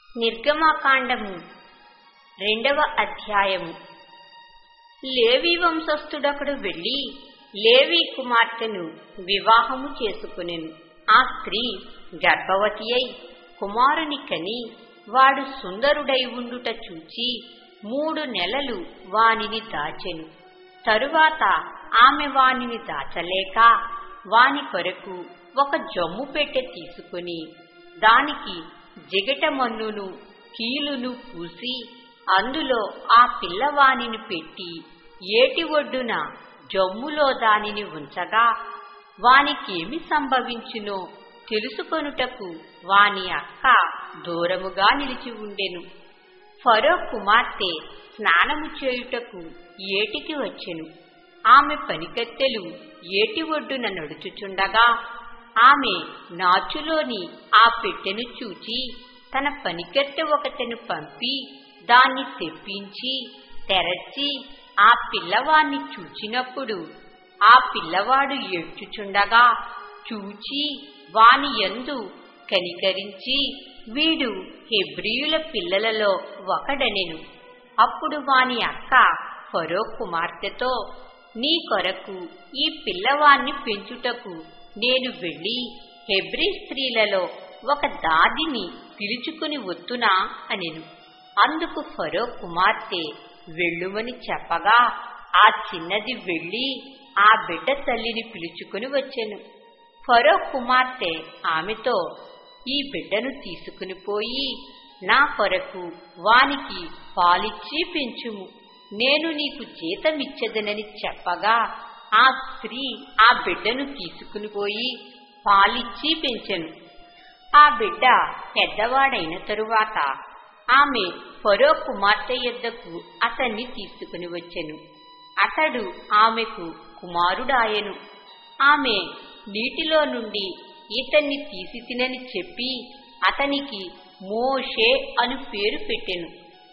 నిర్గమాకాండము రెండవ అధ్యాయము లేవి వంశస్థుడొకడు వెళ్లి లేవి కుమార్తెను వివాహము చేసుకునెను ఆ స్త్రీ గర్భవతి అయి కుమారుని కని వాడు సుందరుడై ఉండుట చూచి మూడు నెలలు వానిని దాచెను తరువాత ఆమె వానిని దాచలేక వాని కొరకు ఒక జమ్ము పెట్టె తీసుకుని దానికి జిగటమన్నును కీలును పూసి అందులో ఆ పిల్లవానిని పెట్టి ఏటి ఒడ్డున జమ్ములో దానిని ఉంచగా వానికేమి సంభవించునో తెలుసుకొనుటకు వాని అక్క దూరముగా నిలిచి ఉండెను ఫరో కుమార్తె స్నానము చేయుటకు ఏటికి వచ్చెను ఆమె పనికత్తెలు ఏటి ఒడ్డున నడుచుచుండగా ఆమె నాచులోని ఆ పెట్టెను చూచి తన పనికత్తె ఒకతెను పంపి దాన్ని తెప్పించి తెరచి ఆ పిల్లవాణ్ణి చూచినప్పుడు ఆ పిల్లవాడు ఏడ్చుచుండగా చూచి వాని యందు కనికరించి వీడు హెబ్రియుల పిల్లలలో ఒకడనెను అప్పుడు వాని అక్క ఫరో కుమార్తెతో నీ కొరకు ఈ పిల్లవాణ్ణి పెంచుటకు నేను వెళ్లి హెబ్రీ స్త్రీలలో ఒక దాదిని పిలుచుకుని వత్తునా అనెను అందుకు ఫరో కుమార్తె వెళ్ళుమని చెప్పగా ఆ చిన్నది వెళ్లి ఆ బిడ్డ తల్లిని పిలుచుకుని వచ్చెను ఫరో కుమార్తె ఆమెతో ఈ బిడ్డను తీసుకుని పోయి నా కొరకు వానికి పాలిచ్చి పెంచుము నేను నీకు జీతమిచ్చదనని చెప్పగా ఆ స్త్రీ ఆ బిడ్డను తీసుకుని పోయి పాలిచ్చి పెంచెను ఆ బిడ్డ పెద్దవాడైన తరువాత ఆమె ఫరో కుమార్తె యొద్దకు అతన్ని తీసుకుని వచ్చెను అతడు ఆమెకు కుమారుడాయెను ఆమె నీటిలో నుండి ఇతన్ని తీసి తినని చెప్పి అతనికి మోషే అను పేరు పెట్టెను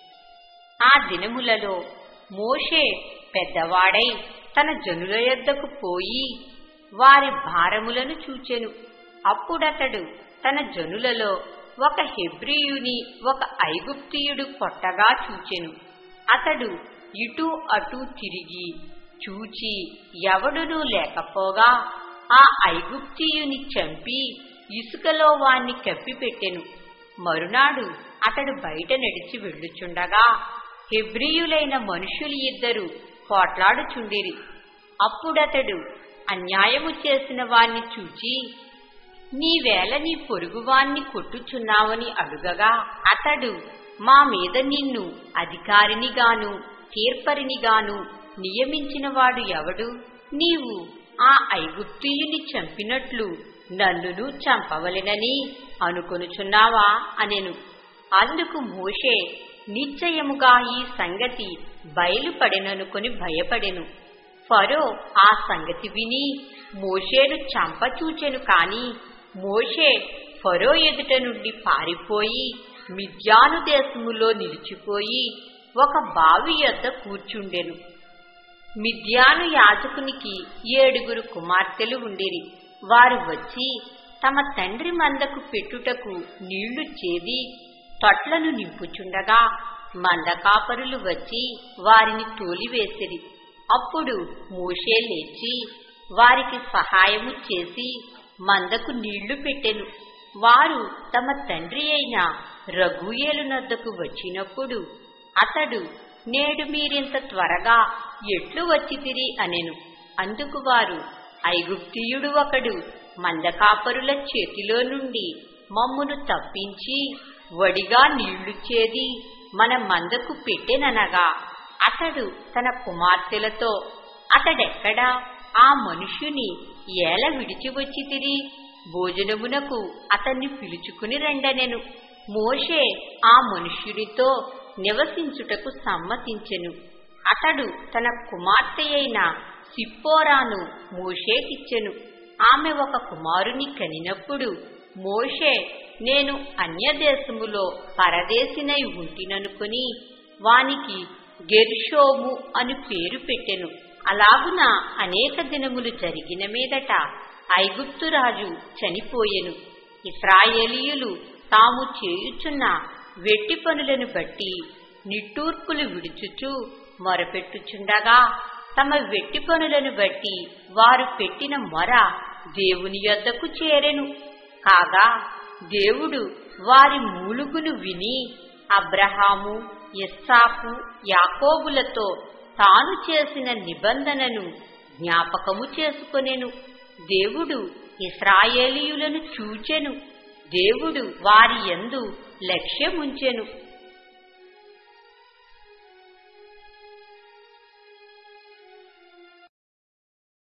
ఆ దినములలో మోషే పెద్దవాడై తన జనుల యొద్దకు పోయి వారి భారములను చూచెను అప్పుడతడు తన జనులలో ఒక హెబ్రియుని ఒక ఐగుప్తియుడు కొట్టగా చూచెను అతడు ఇటు అటు తిరిగి చూచి ఎవడునూ లేకపోగా ఆ ఐగుప్తియుని చంపి ఇసుకలో వాణ్ణి కప్పిపెట్టెను మరునాడు అతడు బయట నడిచి వెళ్ళుచుండగా హెబ్రియులైన మనుషులు ఇద్దరు పోట్లాడుచుండిరి అప్పుడతడు అన్యాయము చేసిన వాణ్ణి చూచి నీవేళ నీ పొరుగువాణ్ణి కొట్టుచున్నావని అడుగగా అతడు మా మీద నిన్ను అధికారినిగాను తీర్పరినిగాను నియమించినవాడు ఎవడు నీవు ఆ ఐగుప్తీయుని చంపినట్లు నన్నును చంపవలెనని అనుకొనుచున్నావా అనెను అందుకు మోషే నిశ్చయముగా ఈ సంగతి బయలుపడెననుకొని భయపడెను ఫరో ఆ సంగతి విని మోషేను చంపచూచెను కాని మోషే ఫరో ఎదుట నుండి పారిపోయి మిద్యాను దేశములో నిలిచిపోయి ఒక బావి యొద్ద కూర్చుండెను మిద్యాను యాజకునికి ఏడుగురు కుమార్తెలు ఉండిరి వారు వచ్చి తమ తండ్రి మందకు పెట్టుటకు నీళ్లు చేది తొట్లను నింపుచుండగా మందకాపరులు వచ్చి వారిని తోలివేసిరి అప్పుడు మోషే లేచి వారికి సహాయము చేసి మందకు నీళ్లు పెట్టెను వారు తమ తండ్రి అయిన రఘుయేలు నద్దకు వచ్చినప్పుడు అతడు నేడు మీరింత త్వరగా ఎట్లు వచ్చితిరి అనెను అందుకు వారు ఐగుప్తియుడు ఒకడు మందకాపరుల చేతిలో నుండి మమ్మును తప్పించి వడిగా నీళ్లు చేది మన మందకు పెట్టెననగా అతడు తన కుమార్తెలతో అతడెక్కడా ఆ మనుష్యుని ఏల విడిచి వచ్చి తిరి భోజనమునకు అతన్ని పిలుచుకుని రండనెను మోషే ఆ మనుష్యునితో నివసించుటకు సమ్మతించెను అతడు తన కుమార్తె అయిన సిప్పోరాను మోషేకిచ్చెను ఆమె ఒక కుమారుని కనినప్పుడు మోషే నేను అన్యదేశములో పరదేశినై ఉంటిననుకుని వానికి గెర్షోము అని పేరు పెట్టెను అలాగున అనేక దినములు జరిగిన మీదట ఐగుప్తురాజు చనిపోయెను ఇస్రాయేలీయులు తాము చేయుచున్న వెట్టి పనులను బట్టి నిట్టూర్పులు విడుచుచూ మొరపెట్టుచుండగా తమ వెట్టి పనులను బట్టి వారు పెట్టిన మొర దేవుని యొద్దకు చేరెను కాగా దేవుడు వారి మూలుగును విని అబ్రహాము ఇస్సాకు యాకోబులతో తాను చేసిన నిబంధనను జ్ఞాపకము చేసుకొనెను దేవుడు ఇస్రాయేలీయులను చూచెను దేవుడు వారి యందు లక్ష్యముంచెను